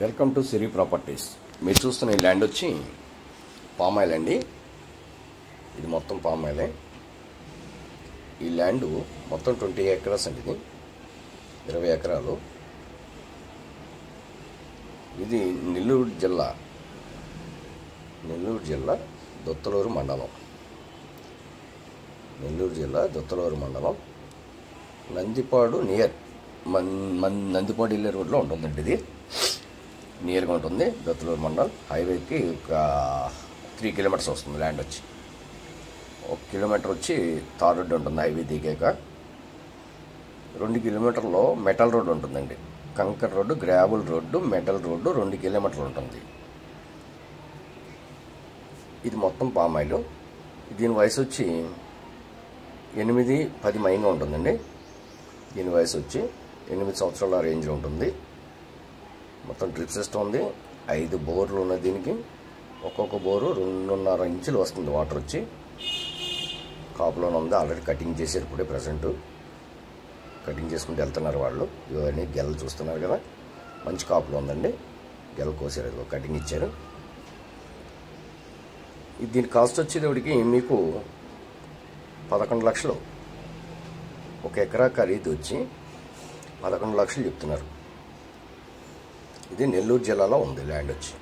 welcome to Siri properties మీరు చూస్తున్న ఈ ల్యాండ్ వచ్చి పామాయిల్ అండి ఇది మొత్తం పామాయిలే ఈ ల్యాండ్ మొత్తం ట్వంటీ ఎకరాస్ అండి ఇది ఇరవై ఎకరాలు ఇది నెల్లూరు జిల్లా నెల్లూరు జిల్లా దొత్తలూరు మండలం నెల్లూరు జిల్లా దొత్తలూరు మండలం నందిపాడు నియర్ మన్ మన్ నందిపాడు ఇల్లే రోడ్లో ఉంటుందండి ఇది నియర్గా ఉంటుంది దొత్తలూరు మండల్ హైవేకి ఒక త్రీ కిలోమీటర్స్ వస్తుంది ల్యాండ్ వచ్చి ఒక కిలోమీటర్ వచ్చి తార్ రోడ్డు ఉంటుంది హైవే దిగాక రెండు కిలోమీటర్లో మెటల్ రోడ్డు ఉంటుందండి కంకర్ road gravel road metal road రెండు కిలోమీటర్లు ఉంటుంది ఇది మొత్తం పామాయిల్ దీని వయసు వచ్చి ఎనిమిది పది మైంగా ఉంటుందండి దీని వయసు వచ్చి ఎనిమిది సంవత్సరాల రేంజ్లో ఉంటుంది మొత్తం డ్రిప్ సిస్టమ్ ఉంది ఐదు బోర్లు ఉన్నాయి దీనికి ఒక్కొక్క బోరు రెండున్నర ఇంచులు వస్తుంది వాటర్ వచ్చి కాపులోనే ఉంది ఆల్రెడీ కటింగ్ చేశారు ఇప్పుడే ప్రజెంట్ కటింగ్ చేసుకుంటూ వెళ్తున్నారు వాళ్ళు ఇవన్నీ గెలలు చూస్తున్నారు కదా మంచి కాపులో ఉందండి గెల కోసారు ఇదిగో కటింగ్ ఇచ్చారు ఇది దీని కాస్ట్ వచ్చేటప్పటికి మీకు పదకొండు లక్షలు ఒక ఎకరా ఖరీదు వచ్చి పదకొండు లక్షలు చెప్తున్నారు ఇది నెల్లూరు జిల్లాలో ఉంది ల్యాండ్ వచ్చి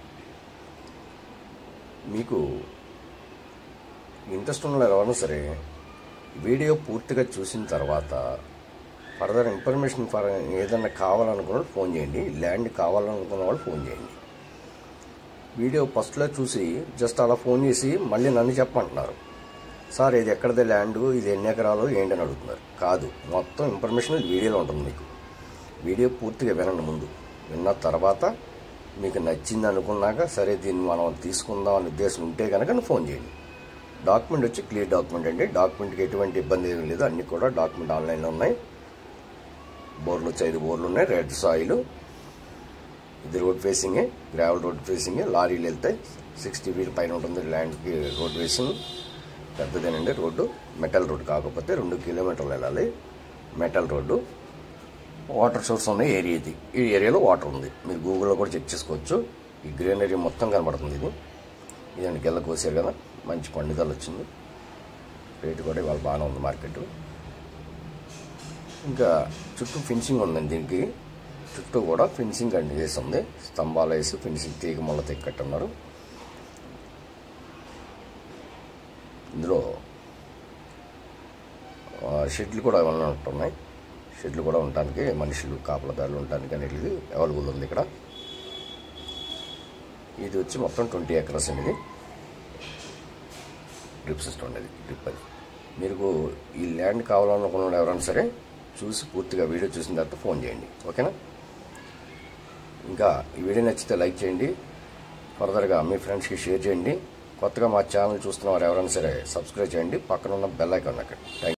మీకు ఇంట్రెస్ట్ ఉన్న ఎవరైనా సరే వీడియో పూర్తిగా చూసిన తర్వాత ఫర్దర్ ఇన్ఫర్మేషన్ ఫర్ ఏదైనా కావాలనుకున్న వాళ్ళు ఫోన్ చేయండి ల్యాండ్ కావాలనుకున్న వాళ్ళు ఫోన్ చేయండి వీడియో ఫస్ట్లో చూసి జస్ట్ అలా ఫోన్ చేసి మళ్ళీ నన్ను చెప్పమంటున్నారు సార్ ఇది ఎక్కడదే ల్యాండ్ ఇది ఎన్ని ఎకరాలు ఏంటి అని అడుగుతున్నారు కాదు మొత్తం ఇన్ఫర్మేషన్ వీడియోలో ఉంటుంది మీకు వీడియో పూర్తిగా వినండి ముందు విన్న తర్వాత మీకు నచ్చింది అనుకున్నాక సరే దీన్ని మనం తీసుకుందాం అనే ఉద్దేశం ఉంటే కనుక ఫోన్ చేయండి డాక్యుమెంట్ వచ్చి క్లియర్ డాక్యుమెంట్ అండి డాక్యుమెంట్కి ఎటువంటి ఇబ్బంది ఏమీ లేదు అన్నీ కూడా డాక్యుమెంట్ ఆన్లైన్లో ఉన్నాయి బోర్లు వచ్చి ఐదు బోర్లు ఉన్నాయి రెడ్ సాయిల్ ఇది రోడ్ ఫేసింగే గ్రావెల్ రోడ్ ఫేసింగే లారీలు వెళ్తాయి సిక్స్టీ ఫీట్ పైన ఉంటుంది ల్యాండ్కి రోడ్ ఫేసింగ్ పెద్దదేనండి రోడ్డు మెటల్ రోడ్డు కాకపోతే రెండు కిలోమీటర్లు వెళ్ళాలి metal road water source area ఏరియా ఇది ఈ ఏరియాలో వాటర్ ఉంది మీరు గూగుల్లో కూడా చెక్ చేసుకోవచ్చు ఈ గ్రీనరీ మొత్తం కనబడుతుంది ఇది ఇదండి గెల్ల కోసారు కదా మంచి పండుగలు వచ్చింది రేటు కూడా ఇవాళ బాగానే ఉంది మార్కెట్ ఇంకా చుట్టూ ఫినిషింగ్ ఉందండి దీనికి చుట్టూ కూడా ఫినిషింగ్ అండి వేసి ఉంది స్తంభాలు వేసి ఫినిషింగ్ తీగ మొల్ల తెక్కట్టున్నారు ఇందులో ఆ, షెడ్లు కూడా ఏమైనా ఉంటున్నాయి షెడ్లు కూడా ఉండటానికి మనుషులు కాపలదారులు ఉండటానికి అనేది అవైలబుల్ ఉంది ఇక్కడ ఇది వచ్చి మొత్తం ట్వంటీ ఎకరస్ అండి ఇది డ్రిప్ సిస్టమ్ ఉండేది డ్రిప్ అది మీకు ఈ ల్యాండ్ కావాలనుకున్న వాళ్ళు ఎవరైనా సరే చూసి పూర్తిగా వీడియో చూసిన తర్వాత ఫోన్ చేయండి ఓకేనా ఇంకా ఈ వీడియో నచ్చితే లైక్ చేయండి ఫర్దర్గా మీ ఫ్రెండ్స్కి షేర్ చేయండి కొత్తగా మా ఛానల్ చూస్తున్న వారు ఎవరైనా సరే సబ్స్క్రైబ్ చేయండి పక్కన ఉన్న బెల్ ఐకాన్ అక్కడ థ్యాంక్